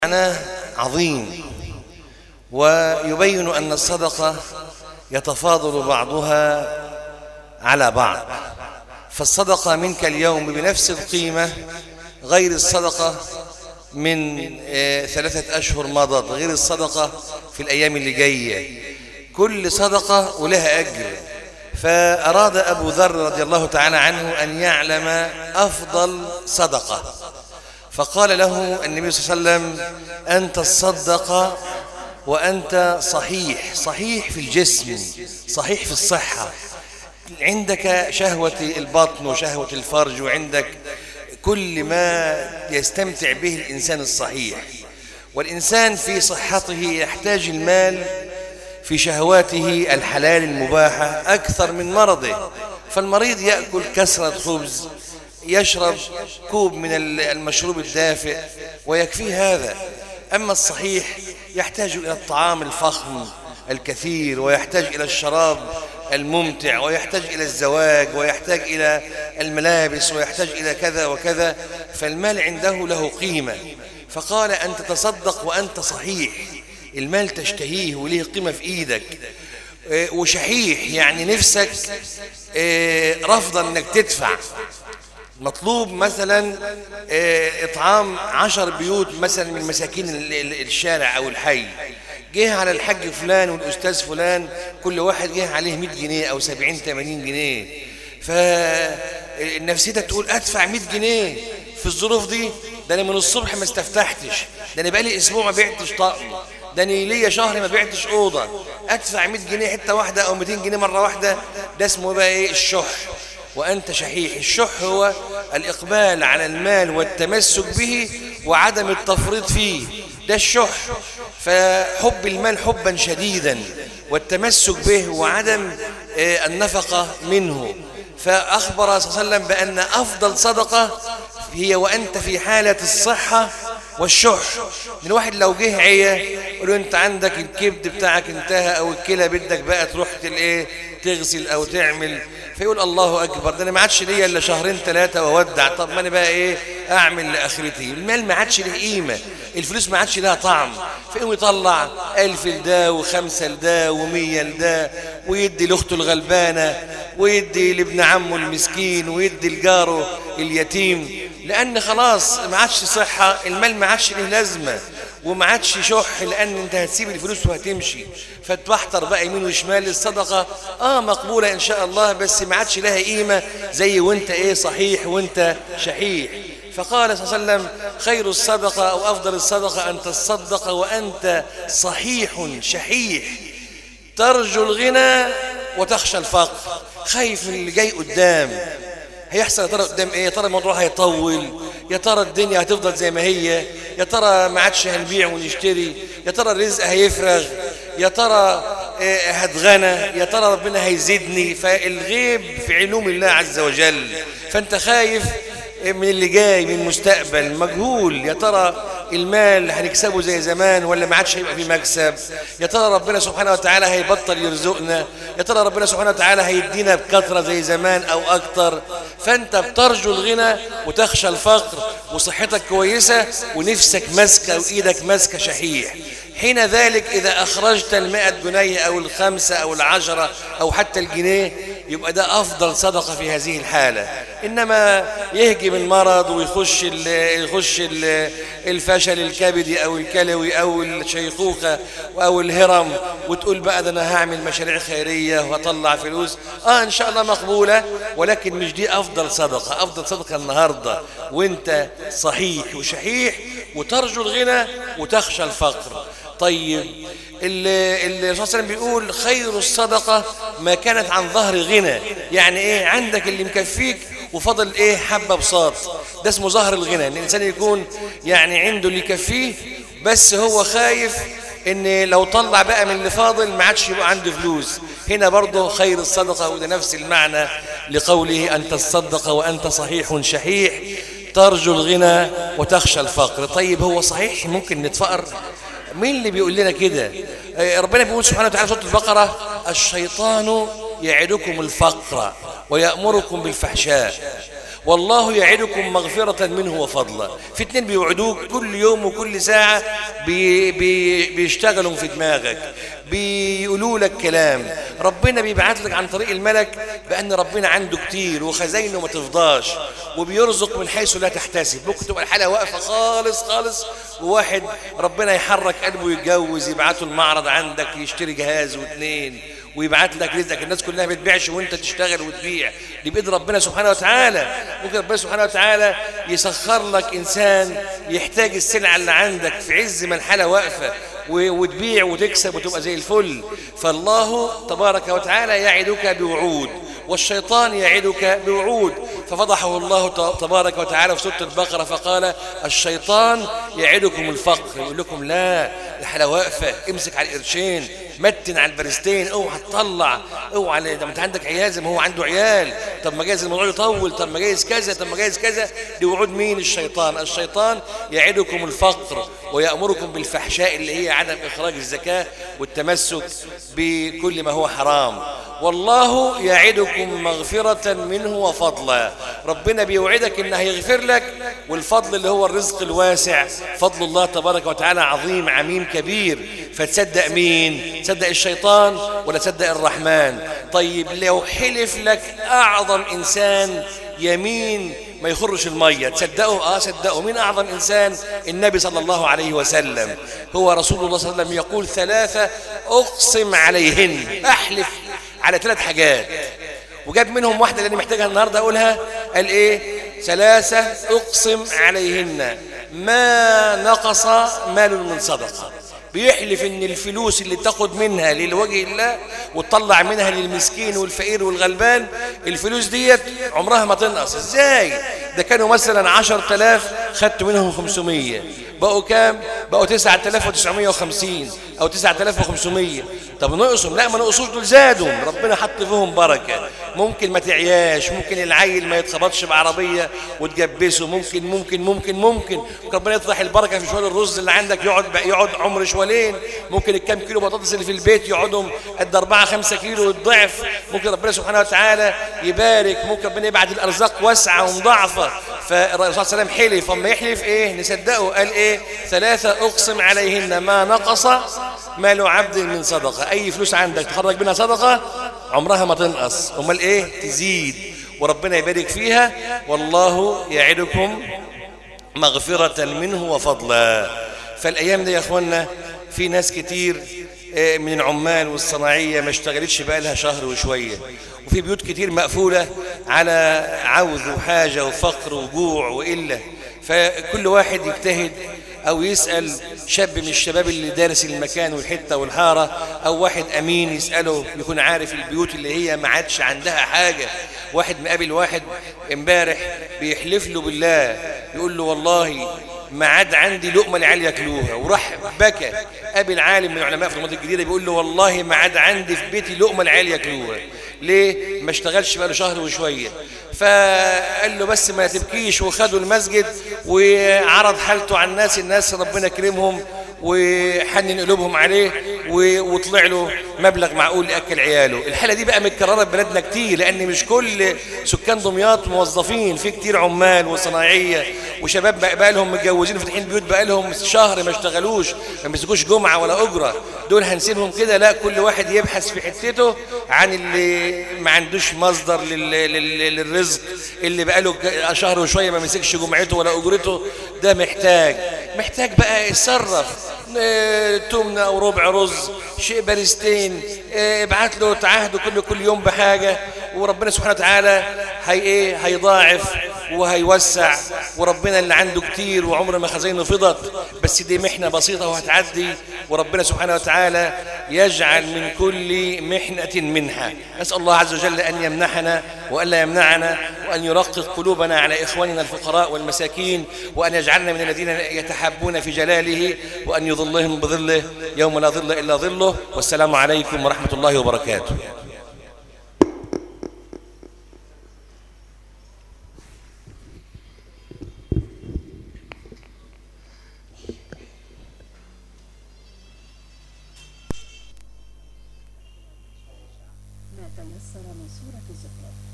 معناه عظيم ويبين أن الصدقة يتفاضل بعضها على بعض فالصدقة منك اليوم بنفس القيمة غير الصدقة من آه، ثلاثة أشهر مضت غير الصدقة في الأيام اللي جاية كل صدقة ولها أجر فأراد أبو ذر رضي الله تعالى عنه أن يعلم أفضل صدقة فقال له النبي صلى الله عليه وسلم أنت الصدق وأنت صحيح صحيح في الجسم صحيح في الصحة عندك شهوة البطن وشهوة الفرج وعندك كل ما يستمتع به الإنسان الصحيح والإنسان في صحته يحتاج المال في شهواته الحلال المباحة أكثر من مرضه فالمريض يأكل كسرة خبز يشرب كوب من المشروب الدافئ ويكفي هذا أما الصحيح يحتاج إلى الطعام الفخم الكثير ويحتاج إلى الشراب الممتع ويحتاج إلى الزواج ويحتاج إلى الملابس ويحتاج إلى كذا وكذا فالمال عنده له قيمة فقال أن تتصدق وأنت صحيح المال تشتهيه وليه قيمة في إيدك آه، وشحيح يعني نفسك آه، رفضا أنك تدفع مطلوب مثلا آه، إطعام عشر بيوت مثلا من مساكين ال- ال- الشارع أو الحي جه على الحاج فلان والأستاذ فلان كل واحد جه عليه 100 جنيه أو 70 80 جنيه فنفسيتك تقول أدفع 100 جنيه في الظروف دي ده أنا من الصبح ما استفتحتش ده أنا بقالي أسبوع ما بعتش طقم ده أنا ليا شهر ما بعتش أوضة أدفع 100 جنيه حتة واحدة أو 200 جنيه مرة واحدة ده اسمه بقى إيه الشح وأنت شحيح الشح هو الإقبال على المال والتمسك به وعدم التفريط فيه ده الشح فحب المال حبا شديدا والتمسك به وعدم آه، النفقة منه فأخبر صلى الله عليه وسلم بأن أفضل صدقة هي وأنت في حالة الصحة والشح الواحد لو جه عيا يقول له انت عندك الكبد بتاعك انتهى او الكلى بدك بقى تروح الايه تغسل او تعمل فيقول الله اكبر ده انا ما عادش ليا الا شهرين ثلاثه واودع طب ما انا بقى ايه اعمل لاخرتي المال ما عادش له قيمه الفلوس ما عادش لها طعم فيقوم يطلع ألف لده وخمسة لده ومية لده ويدي لاخته الغلبانه ويدي لابن عمه المسكين ويدي لجاره اليتيم لان خلاص ما عادش صحه المال ما عادش له لازمه وما عادش شح لان انت هتسيب الفلوس وهتمشي فتبحتر بقى يمين وشمال الصدقه اه مقبوله ان شاء الله بس ما عادش لها قيمه زي وانت ايه صحيح وانت شحيح فقال صلى الله عليه وسلم خير الصدقه او افضل الصدقه ان تصدق وانت صحيح شحيح ترجو الغنى وتخشى الفقر خايف من اللي جاي قدام هيحصل يا ترى قدام ايه يا ترى الموضوع هيطول يا ترى الدنيا هتفضل زي ما هي يا ترى ما عادش هنبيع ونشتري يا ترى الرزق هيفرغ يا ترى إيه هتغنى يا ترى ربنا هيزيدني فالغيب في علوم الله عز وجل فانت خايف من اللي جاي من المستقبل مجهول يا ترى المال هنكسبه زي زمان ولا ما عادش هيبقى فيه مكسب يا ترى ربنا سبحانه وتعالى هيبطل يرزقنا يا ترى ربنا سبحانه وتعالى هيدينا بكثرة زي زمان أو أكتر فأنت بترجو الغنى وتخشى الفقر وصحتك كويسة ونفسك ماسكة وإيدك ماسكة شحيح حين ذلك إذا أخرجت المائة جنيه أو الخمسة أو العشرة أو حتى الجنيه يبقى ده أفضل صدقة في هذه الحالة إنما يهجم المرض ويخش ال يخش ال الفشل الكبدي أو الكلوي أو الشيخوخة أو الهرم وتقول بقى ده أنا هعمل مشاريع خيرية وهطلع فلوس آه إن شاء الله مقبولة ولكن مش دي أفضل صدقة أفضل صدقة النهاردة وانت صحيح وشحيح وترجو الغنى وتخشى الفقر طيب اللي اللي صلى الله عليه وسلم بيقول خير الصدقة ما كانت عن ظهر غنى يعني ايه عندك اللي مكفيك وفضل ايه حبة بساط ده اسمه ظهر الغنى ان الانسان يكون يعني عنده اللي يكفيه بس هو خايف ان لو طلع بقى من اللي فاضل ما عادش يبقى عنده فلوس هنا برضه خير الصدقة وده نفس المعنى لقوله أن تصدق وأنت صحيح شحيح ترجو الغنى وتخشى الفقر طيب هو صحيح ممكن نتفقر مين اللي بيقول لنا كده آه، ربنا بيقول سبحانه وتعالى في سورة البقرة الشيطان يعدكم الفقر ويأمركم بالفحشاء والله يعدكم مغفرة منه وفضلا في اتنين بيوعدوك كل يوم وكل ساعة بي بي بيشتغلوا في دماغك بيقولوا لك كلام ربنا بيبعت لك عن طريق الملك بأن ربنا عنده كتير وخزاينه ما تفضاش وبيرزق من حيث لا تحتسب ممكن تبقى الحالة واقفة خالص خالص وواحد ربنا يحرك قلبه يتجوز يبعته المعرض عندك يشتري جهاز واثنين ويبعت لك رزقك الناس كلها ما بتبيعش وانت تشتغل وتبيع دي بايد ربنا سبحانه وتعالى ممكن ربنا سبحانه وتعالى يسخر لك انسان يحتاج السلعه اللي عندك في عز ما الحاله واقفه وتبيع وتكسب وتبقى زي الفل فالله تبارك وتعالى يعدك بوعود والشيطان يعدك بوعود ففضحه الله تبارك وتعالى في سورة البقرة فقال الشيطان يعدكم الفقر يقول لكم لا الحالة واقفة امسك على القرشين متن على البرستين اوعى تطلع اوعى ده انت عندك عيال زي ما هو عنده عيال طب ما جايز الموضوع يطول طب ما جايز كذا طب ما جايز كذا دي وعود مين الشيطان الشيطان يعدكم الفقر ويأمركم بالفحشاء اللي هي عدم إخراج الزكاة والتمسك بكل ما هو حرام والله يعدكم مغفرة منه وفضلا ربنا بيوعدك انه هيغفر لك والفضل اللي هو الرزق الواسع فضل الله تبارك وتعالى عظيم عميم كبير فتصدق مين تصدق الشيطان ولا تصدق الرحمن طيب لو حلف لك اعظم انسان يمين ما يخرش المية تصدقوا اه صدقوا مين اعظم انسان النبي صلى الله عليه وسلم هو رسول الله صلى الله عليه وسلم يقول ثلاثة اقسم عليهن احلف على ثلاث حاجات وجاب منهم واحدة اللي أنا محتاجها النهاردة أقولها قال إيه ثلاثة أقسم عليهن ما نقص مال من صدقة بيحلف ان الفلوس اللي تاخد منها للوجه الله وتطلع منها للمسكين والفقير والغلبان الفلوس ديت عمرها ما تنقص ازاي ده كانوا مثلا عشر تلاف خدت منهم خمسمية بقوا كام بقوا تسعة تلاف وتسعمية وخمسين او تسعة تلاف وخمسمية طب نقصهم لا ما نقصوش دول زادوا ربنا حط فيهم بركة ممكن ما تعياش ممكن العيل ما يتخبطش بعربية وتجبسه ممكن ممكن ممكن ممكن ربنا يطرح البركة في شوال الرز اللي عندك يقعد يقعد عمر شوالين ممكن الكام كيلو بطاطس اللي في البيت يقعدهم قد 4 5 كيلو الضعف ممكن ربنا سبحانه وتعالى يبارك ممكن ربنا يبعت الارزاق واسعه ومضاعفه فالرسول صلى الله عليه وسلم حلف اما يحلف ايه نصدقه قال ايه ثلاثه اقسم عليهن ما نقص مال عبد من صدقه اي فلوس عندك تخرج منها صدقه عمرها ما تنقص امال ايه تزيد وربنا يبارك فيها والله يعدكم مغفرة منه وفضلا فالأيام دي يا أخوانا في ناس كتير من العمال والصناعية ما اشتغلتش بقى لها شهر وشوية وفي بيوت كتير مقفولة على عوز وحاجة وفقر وجوع وإلا فكل واحد يجتهد أو يسأل شاب من الشباب اللي دارس المكان والحتة والحارة أو واحد أمين يسأله يكون عارف البيوت اللي هي ما عادش عندها حاجة واحد مقابل واحد امبارح بيحلف له بالله يقول له والله ما عاد عندي لقمة العيال ياكلوها وراح بكى قابل عالم من العلماء في المنطقة الجديدة بيقول له والله ما عاد عندي في بيتي لقمة العيال ياكلوها ليه ما اشتغلش بقى له شهر وشوية فقال له بس ما تبكيش وخدوا المسجد وعرض حالته على الناس الناس ربنا كرمهم وحنن قلوبهم عليه وطلع له مبلغ معقول ياكل عياله الحاله دي بقى متكرره في بلادنا كتير لان مش كل سكان دمياط موظفين في كتير عمال وصناعيه وشباب بقى لهم متجوزين وفاتحين بيوت بقى لهم شهر ما اشتغلوش ما مسكوش جمعه ولا اجره دول هنسيبهم كده لا كل واحد يبحث في حتته عن اللي ما عندوش مصدر لل... لل... للرزق اللي بقى له شهر وشويه ما مسكش جمعته ولا اجرته ده محتاج محتاج بقى يتصرف تمنة أو ربع رز شيء بارستين ابعت له تعهده كل كل يوم بحاجة وربنا سبحانه وتعالى هي ايه هيضاعف وهيوسع وربنا اللي عنده كتير وعمر ما خزينه فضت بس دي محنة بسيطة وهتعدي وربنا سبحانه وتعالى يجعل من كل محنة منها نسأل الله عز وجل أن يمنحنا وألا يمنعنا وأن يرقق قلوبنا على إخواننا الفقراء والمساكين وأن يجعلنا من الذين يتحبون في جلاله وأن يظلهم بظله يوم لا ظل إلا ظله والسلام عليكم ورحمة الله وبركاته ما تيسر من سورة الزخرف